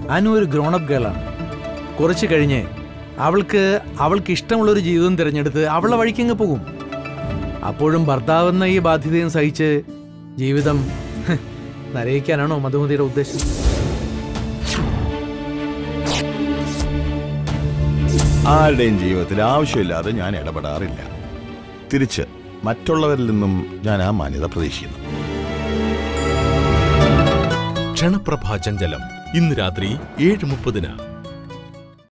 അനു ഒരു ഗ്രോണപ്പ് ഗേളാണ് കുറച്ച് കഴിഞ്ഞ് അവൾക്ക് അവൾക്ക് ഇഷ്ടമുള്ളൊരു ജീവിതം തിരഞ്ഞെടുത്ത് അവളെ വഴിക്കങ്ങ് പോകും അപ്പോഴും ഭർത്താവെന്ന ഈ ബാധ്യതയും സഹിച്ച് ജീവിതം ഹ്, നരയിക്കാനാണോ മധുമതിയുടെ ഉദ്ദേശം ആരുടെയും ജീവിതത്തിൽ ആവശ്യമില്ലാതെ ഞാൻ ഇടപെടാറില്ല തിരിച്ച് മറ്റുള്ളവരിൽ നിന്നും ഞാൻ ആ മാന്യത പ്രതീക്ഷിക്കുന്നു ക്ഷണപ്രഭാചഞ്ചലം ഇന്ന് രാത്രി ഏഴ് മുപ്പതിന്